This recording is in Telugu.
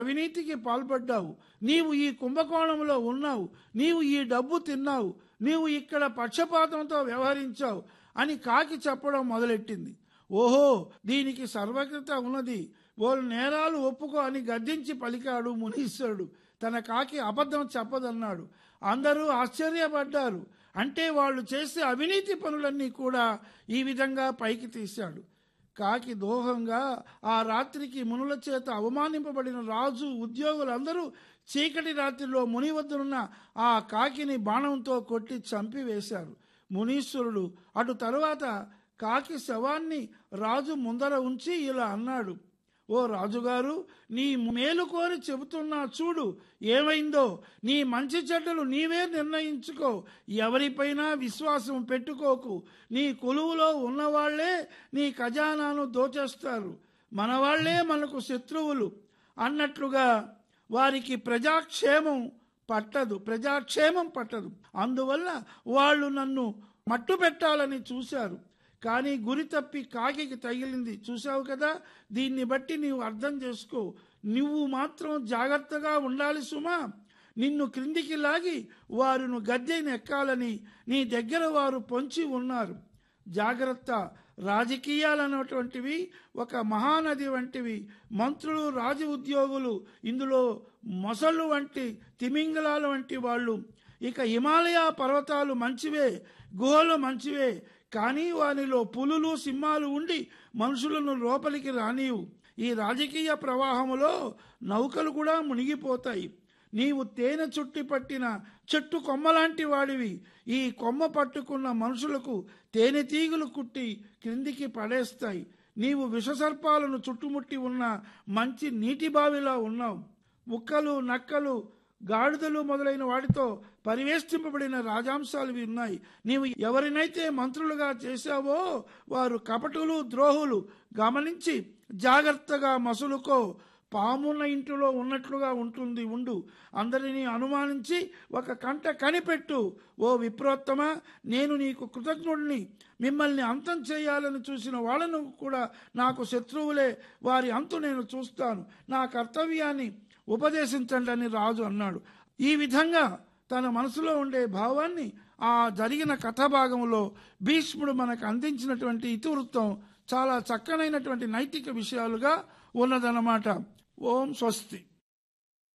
అవినీతికి పాల్పడ్డావు నీవు ఈ కుంభకోణంలో ఉన్నావు నీవు ఈ డబ్బు తిన్నావు నీవు ఇక్కడ పక్షపాతంతో వ్యవహరించావు అని కాకి చెప్పడం మొదలెట్టింది ఓహో దీనికి సర్వజ్ఞత ఉన్నది ఓరు నేరాలు ఒప్పుకో అని గద్దించి పలికాడు మునీశ్వరుడు తన కాకి అబద్ధం చెప్పదన్నాడు అందరూ ఆశ్చర్యపడ్డారు అంటే వాళ్ళు చేసే అవినీతి పనులన్నీ కూడా ఈ విధంగా పైకి తీశాడు కాకి దోహంగా ఆ రాత్రికి మునుల చేత అవమానింపబడిన రాజు ఉద్యోగులందరూ చీకటి రాత్రిలో ముని వద్దనున్న ఆ కాకిని బాణంతో కొట్టి చంపివేశారు మునీశ్వరుడు అటు తరువాత కాకి శవాన్ని రాజు ముందర ఉంచి ఇలా అన్నాడు ఓ రాజుగారు నీ మేలు కోరి చెబుతున్నా చూడు ఏమైందో నీ మంచి చెడ్డలు నీవే నిర్ణయించుకో ఎవరిపైనా విశ్వాసం పెట్టుకోకు నీ కొలువులో ఉన్నవాళ్లే నీ ఖజానాను దోచేస్తారు మనవాళ్లే మనకు శత్రువులు అన్నట్లుగా వారికి ప్రజాక్షేమం పట్టదు ప్రజాక్షేమం పట్టదు అందువల్ల వాళ్ళు నన్ను మట్టు పెట్టాలని చూశారు కానీ గురి తప్పి కాకికి తగిలింది చూసావు కదా దీన్ని బట్టి నీవు అర్థం చేసుకో నువ్వు మాత్రం జాగ్రత్తగా ఉండాలి సుమా నిన్ను క్రిందికి లాగి వారును గద్దెని ఎక్కాలని నీ దగ్గర వారు పొంచి ఉన్నారు జాగ్రత్త రాజకీయాలన్నటువంటివి ఒక మహానది వంటివి మంత్రులు రాజ ఉద్యోగులు ఇందులో మొసళ్ళు వంటి తిమింగలాలు వంటి వాళ్ళు ఇక హిమాలయ పర్వతాలు మంచివే గుహలు మంచివే కానీ వానిలో పులులు సింహాలు ఉండి మనుషులను లోపలికి రానివు ఈ రాజకీయ ప్రవాహములో నౌకలు కూడా మునిగిపోతాయి నీవు తేనె చుట్టి పట్టిన చెట్టు కొమ్మలాంటి వాడివి ఈ కొమ్మ పట్టుకున్న మనుషులకు తేనె తీగులు కుట్టి క్రిందికి పడేస్తాయి నీవు విషసర్పాలను చుట్టుముట్టి ఉన్న మంచి నీటి బావిలా ఉన్నావు ముక్కలు నక్కలు గాడిదలు మొదలైన వాటితో పరివేష్టింపబడిన రాజాంశాలు ఇవి ఉన్నాయి నీవు ఎవరినైతే మంత్రులుగా చేశావో వారు కపటులు ద్రోహులు గమనించి జాగ్రత్తగా మసులుకో పామున్న ఇంటిలో ఉన్నట్లుగా ఉంటుంది ఉండు అందరినీ అనుమానించి ఒక కంట కనిపెట్టు ఓ విప్రోత్తమ నేను నీకు కృతజ్ఞుడిని మిమ్మల్ని అంతం చేయాలని చూసిన వాళ్ళను కూడా నాకు శత్రువులే వారి అంతు నేను చూస్తాను నా కర్తవ్యాన్ని ఉపదేశించండి అని రాజు అన్నాడు ఈ విధంగా తన మనసులో ఉండే భావాన్ని ఆ జరిగిన కథ భాగంలో భీష్ముడు మనకు అందించినటువంటి ఇతివృత్తం చాలా చక్కనైనటువంటి నైతిక విషయాలుగా ఉన్నదన్నమాట ఓం స్వస్తి